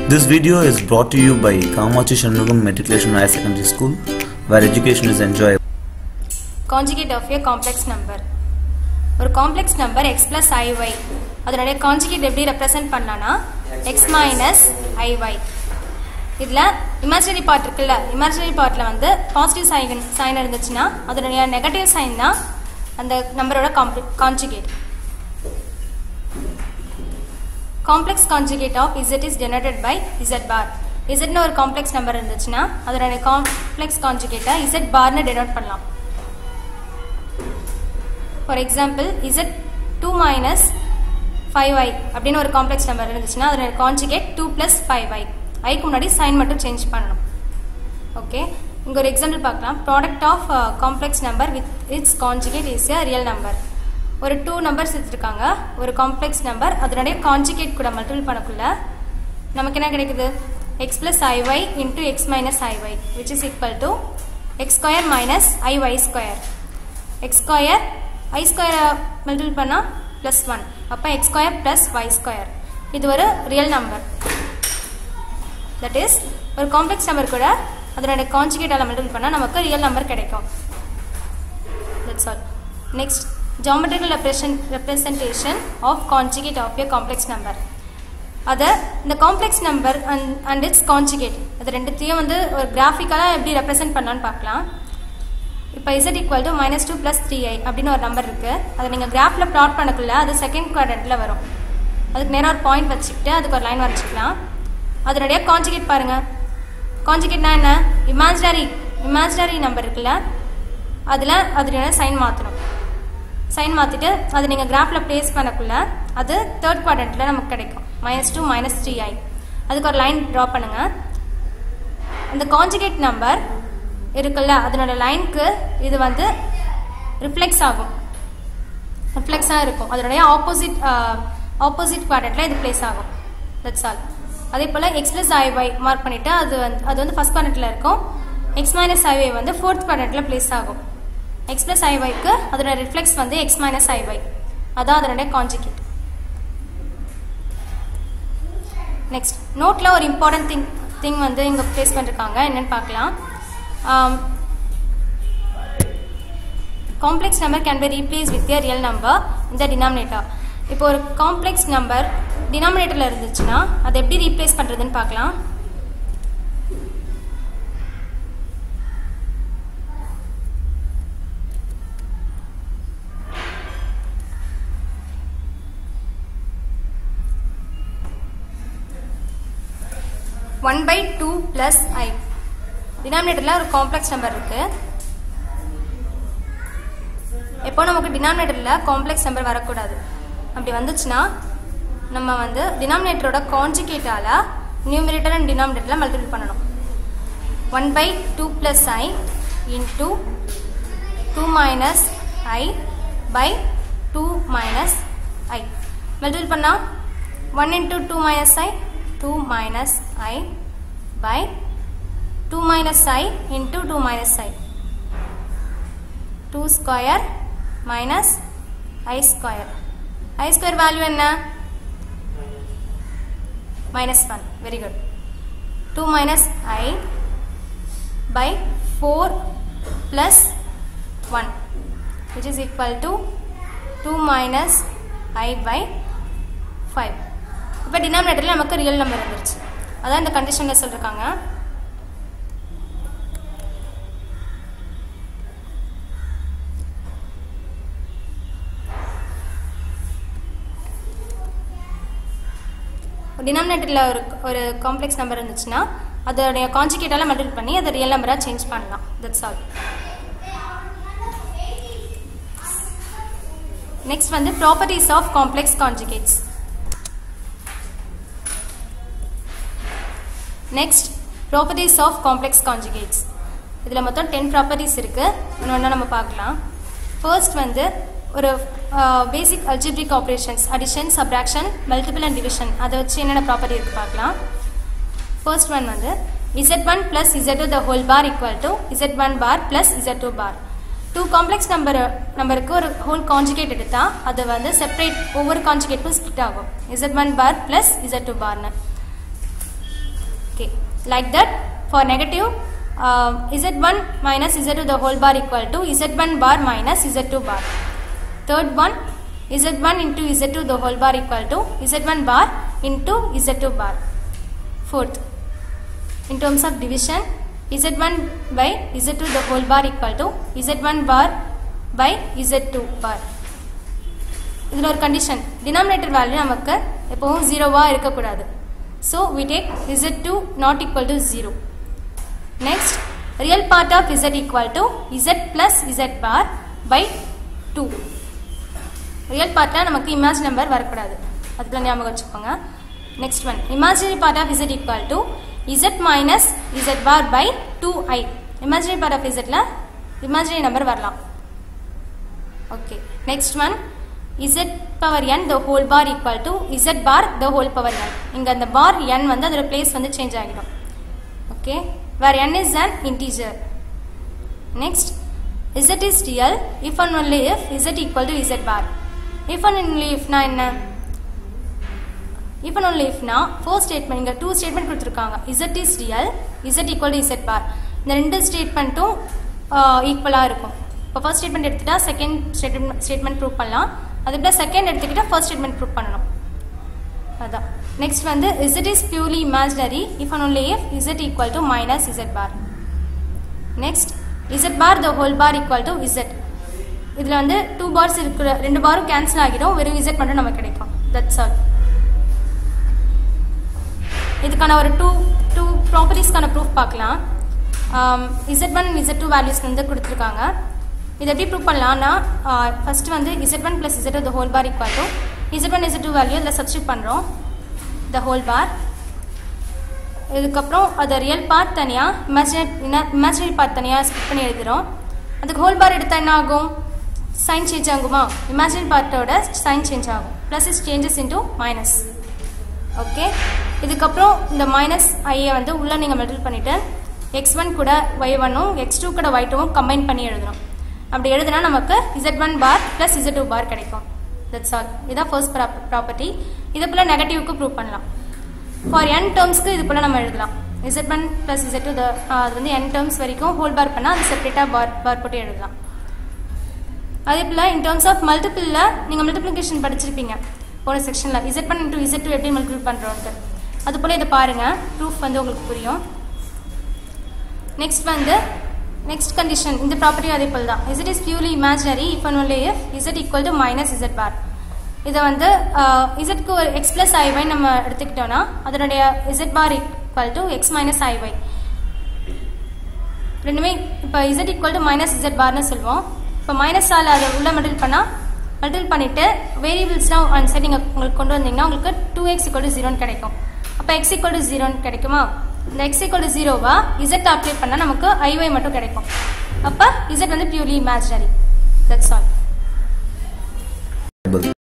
This video is brought to you by Kamachi Shanmugam Matriculation Higher Secondary School, where education is enjoyable. Conjugate of a complex number ஒரு complex number x plus i y அதனுடைய conjugate எப்படி represent பண்ணலாம்னா X minus ஐஒய் இதில் imaginary part இருக்குல்ல imaginary பார்ட்டில் வந்து positive sign sign இருந்துச்சுன்னா அதனுடைய நெகட்டிவ் சைன் தான் அந்த நம்பரோட conjugate complex conjugate of z is generated by z bar இசட்னு ஒரு காம்ப்ளெக்ஸ் நம்பர் இருந்துச்சுன்னா அதனுடைய காம்ப்ளெக்ஸ் காஞ்சுகேட்டை இசட் பார்னு டெனோட் பண்ணலாம் for example z two minus five i அப்படின்னு ஒரு காம்ப்ளெக்ஸ் நம்பர் இருந்துச்சுன்னா அதோட conjugate two plus five i ஐக்கு முன்னாடி சைன் மட்டும் சேஞ்ச் பண்ணணும் ஓகே இங்கே ஒரு எக்ஸாம்பிள் பார்க்கலாம் product of complex number with its conjugate is a real number ஒரு டூ நம்பர்ஸ் எடுத்துருக்காங்க ஒரு காம்ப்ளெக்ஸ் நம்பர் அதனுடைய கான்ஜுகேட் கூட மல்டிபிள் பண்ணக்குள்ள நமக்கு என்ன கிடைக்குது x plus i y into x minus i y which is equal to x square minus i y square x square i ஸ்கொயரை மல்டிபிள் பண்ணால் ப்ளஸ் ஒன் அப்போ x square plus y square இது ஒரு ரியல் நம்பர் தட் இஸ் ஒரு complex number கூட அதனோட கான்ஜுகேட்டால் multiple பண்ணால் நமக்கு ரியல் நம்பர் கிடைக்கும் தட்ஸ் ஆல் நெக்ஸ்ட் ஜாமெட்ரிக்கல் ரெப்ரசன் representation of conjugate of a complex number அதை இந்த complex number and and its conjugate அது ரெண்டுத்தையும் வந்து ஒரு கிராஃபிக்கலாக எப்படி ரெப்ரசென்ட் பண்ணலான்னு பார்க்கலாம் இப்போ z equal to minus two plus three i அப்படின்னு ஒரு நம்பர் இருக்குது அதை நீங்கள் கிராஃபில் ப்ளாட் பண்ணக்குள்ள அது செகண்ட் குவாட்ரண்ட்டில் வரும் அதுக்கு நேராக ஒரு பாயிண்ட் வச்சுக்கிட்டு அதுக்கு ஒரு லைன் வரைச்சிக்கலாம் அதனுடைய கான்ஜுகேட் பாருங்கள் கான்ஜுகேட்னா என்ன இமேஜினரி இமேஜினரி நம்பர் இருக்குல்ல அதில் அதனுடைய சைன் மாற்றணும் சைன் மாற்றிட்டு அது நீங்கள் கிராஃபில் ப்ளேஸ் பண்ணக்குள்ள அது தேர்ட் குவாட்ரண்ட்டில் நமக்கு கிடைக்கும் minus two minus three i அதுக்கு ஒரு லைன் ட்ரா பண்ணுங்கள் அந்த கான்ஜுகேட் நம்பர் இருக்குல்ல அதனோட லைனுக்கு இது வந்து ரிஃப்ளெக்ஸ் ஆகும் ரிஃப்ளெக்ஸாக இருக்கும் அதனுடைய ஆப்போசிட் ஆப்போசிட் குவாட்ரண்ட்டில் இது பிளேஸ் ஆகும் தட்ஸ் ஆல் அதே போல் எக்ஸ் ப்ளஸ் ஐஒய் மார்க் பண்ணிவிட்டு அது வந்து அது வந்து ஃபஸ்ட் குவாட்ரண்ட்டில் இருக்கும் எக்ஸ் மைனஸ் ஐஒய் வந்து ஃபோர்த் குவாட்ரண்ட்டில் பிளேஸ் ஆகும் எக்ஸ் ப்ளஸ் ஐஒய்க்கு அதோட ரிஃப்ளெக்ஸ் வந்து எக்ஸ் மைனஸ் ஐஒய் அதான் அதனுடைய கான்ஜுகேட் நெக்ஸ்ட் நோட்டில் ஒரு இம்பார்ட்டன்ட் திங் திங் வந்து இங்கே ப்ளேஸ் பண்ணிருக்காங்க என்னென்னு பார்க்கலாம் complex number can be replace with a real number இந்த டினாமினேட்டர் இப்போ ஒரு காம்ப்ளெக்ஸ் நம்பர் டினாமினேட்டரில் இருந்துச்சுன்னா அதை எப்படி ரீப்ளேஸ் பண்ணுறதுன்னு பார்க்கலாம் one by two plus i டினாமினேட்டரில் ஒரு காம்ப்ளெக்ஸ் நம்பர் இருக்குது எப்போ நமக்கு டினாமினேட்டரில் காம்ப்ளெக்ஸ் நம்பர் வரக்கூடாது அப்படி வந்துச்சுன்னா நம்ம வந்து டினாமினேட்டரோட கான்ஜுகேட்டால் நியூமினேட்டர் அண்ட் டினாமினேட்டரில் மல்டிபிள் பண்ணணும் one by two plus i into two minus i by two minus i multiple பண்ணால் one into two minus i two minus i by 2 minus i into 2 minus i 2 square minus i square i square value என்ன minus 1 very good 2 minus i by 4 plus 1 which is equal to 2 minus i by 5 இப்போ டினாமினேட்டரில் நமக்கு real number வந்துருச்சு அதான் இந்த கண்டிஷனில் சொல்லியிருக்காங்க டினாமினேட்டரில் ஒரு ஒரு காம்ப்ளெக்ஸ் நம்பர் இருந்துச்சுன்னா அதோடைய கான்ஜுகேட்டால் மல்டிபிள் பண்ணி அதை ரியல் நம்பராக சேஞ்ச் பண்ணலாம் தட்ஸ் ஆல் நெக்ஸ்ட் வந்து properties of complex conjugates next properties of complex conjugates இதில் மொத்தம் டென் ப்ராப்பர்ட்டிஸ் இருக்குது ஒன்று ஒன்றா நம்ம பார்க்கலாம் ஃபர்ஸ்ட் வந்து ஒரு basic algebraic operations addition subtraction multiple and division அதை வச்சு என்னென்ன ப்ராப்பர்ட்டி இருக்குது பார்க்கலாம் ஃபர்ஸ்ட் ஒன் வந்து z one plus z two the whole bar equal to z one bar plus z two bar two complex number நம்பருக்கு ஒரு whole conjugate எடுத்தால் அது வந்து செப்பரேட் ஒவ்வொரு கான்ஜுகேட்டும் ஸ்பிட் ஆகும் z one bar plus z two பார்னு okay like that for negative uh, z1 minus z2 the whole bar equal to z1 bar minus z2 bar third one z1 into z2 the whole bar equal to z1 bar into z2 bar fourth in terms of division z1 by z2 the whole bar equal to z1 bar by z2 bar இதில் ஒரு condition denominator value நமக்கு எப்பவும் ஜீரோவாக இருக்கக்கூடாது so we take z two not equal to zero next real part of z equal to z plus z bar by two real பார்ட்டில் நமக்கு image number வரக்கூடாது அதுக்குள்ள ஞாபகம் வச்சுக்கோங்க next one imaginary part of z equal to z minus z bar by two i imaginary part of இசட்டில் imaginary number வரலாம் okay next one z power n the whole bar equal to z bar the whole power n இங்க அந்த bar n வந்து அதோட place வந்து change ஆகிடும் okay where n is an integer next z is real if and only if z equal to z bar if and only if na என்ன if and only if na four statement இங்க two statement கொடுத்திருக்காங்க z is real z equal to z bar இந்த ரெண்டு ஸ்டேட்மெண்ட்டும் ஈக்குவலாக இருக்கும் இப்போ first statement எடுத்துட்டா second statement statement prove பண்ணலாம் அதுக்கு செகண்ட் எடுத்துக்கிட்டால் ஃபர்ஸ்ட் ஸ்டேட்மெண்ட் ப்ரூவ் பண்ணணும் அதான் நெக்ஸ்ட் வந்து z is purely imaginary if and only if z equal to minus z bar next z bar the whole bar equal to z இதில் வந்து two parse இருக்கிற ரெண்டு பாரும் கேன்சல் ஆகிடும் வெறும் இசட் மட்டும் நமக்கு கிடைக்கும் தட்ஸ் ஆல் இதுக்கான ஒரு டூ டூ ப்ராப்பர்ட்டிஸ்க்கான ப்ரூஃப் பார்க்கலாம் z one z two values வந்து கொடுத்துருக்காங்க இது எப்படி ப்ரூவ் பண்ணலாம்னா ஃபர்ஸ்ட் வந்து z one plus z the whole bar equal to z one z two value இதில் சப்ஸ்டியூட் பண்ணுறோம் த ஹோல் பார் இதுக்கப்புறம் அதை ரியல் பார்ட் தனியாக இமேஜினரி இமேஜினரி பார்ட் தனியாக ஸ்கிப் பண்ணி எழுதுகிறோம் அதுக்கு ஹோல் பார் எடுத்தால் என்ன ஆகும் சைன் சேஞ்ச் ஆகுமா இமேஜினரி பார்ட்டோட சைன் சேஞ்ச் ஆகும் plus is changes into minus okay இதுக்கப்புறம் இந்த மைனஸ் ஐயை வந்து உள்ளே நீங்கள் மெட்டல் பண்ணிவிட்டு எக்ஸ் ஒன் கூட ஒய் ஒன்னும் எக்ஸ் டூ கூட ஒய் டூவும் கம்பைன் பண்ணி எழுதணும் அப்படி எழுதுனா நமக்கு z one bar plus z two bar கிடைக்கும் தட்ஸ் ஆல் இதான் ஃபர்ஸ்ட் ப்ராப்பர்ட்டி இது போல் நெகட்டிவ்க்கு ப்ரூவ் பண்ணலாம் ஃபார் என் டேர்ம்ஸ்க்கு இது போல் நம்ம எழுதலாம் z one plus z two அது வந்து என் டேர்ம்ஸ் வரைக்கும் ஹோல் பார் பண்ணால் அது செப்பரேட்டாக பார் பார் போட்டு எழுதலாம் அதே போல் இன் டேர்ம்ஸ் ஆஃப் மல்டிபிளில் நீங்கள் மல்டிப்ளிகேஷன் படிச்சிருப்பீங்க போன செக்ஷனில் z one into z two எப்படி மல்டிபிள் பண்ணுறோன்ட்டு அது போல் இதை பாருங்கள் ப்ரூஃப் வந்து உங்களுக்கு புரியும் நெக்ஸ்ட் வந்து நெக்ஸ்ட் கண்டிஷன் இந்த ப்ராப்பர்ட்டி அதே போல் தான் z is purely imaginary if and only if z equal to minus z bar இதை வந்து இசட்க்கு ஒரு எக்ஸ் பிளஸ் ஐஒய் நம்ம எடுத்துக்கிட்டோம்னா அதனுடைய z bar equal to x minus i y ரெண்டுமே இப்போ z equal to minus z பார்னு சொல்லுவோம் இப்போ மைனஸ் ஆல் அதை உள்ள மல்டில் பண்ணால் மல்டில் பண்ணிவிட்டு வேரியபிள்ஸ்லாம் ஒன் சைட் நீங்கள் உங்களுக்கு கொண்டு வந்தீங்கன்னா உங்களுக்கு டூ எக்ஸ் ஈக்குவல் டு ஜீரோன்னு கிடைக்கும் அப்போ எக்ஸ் ஈக்குவல் டு ஜீரோன்னு கிடைக்குமா இந்த எக்ஸ் ஈக்குவல் டு ஜீரோவா இசட் அப்ளை பண்ணால் நமக்கு ஐஒய் மட்டும் கிடைக்கும் அப்போ இசட் வந்து பியூர்லி இமேஜினரி தட்ஸ் ஆல்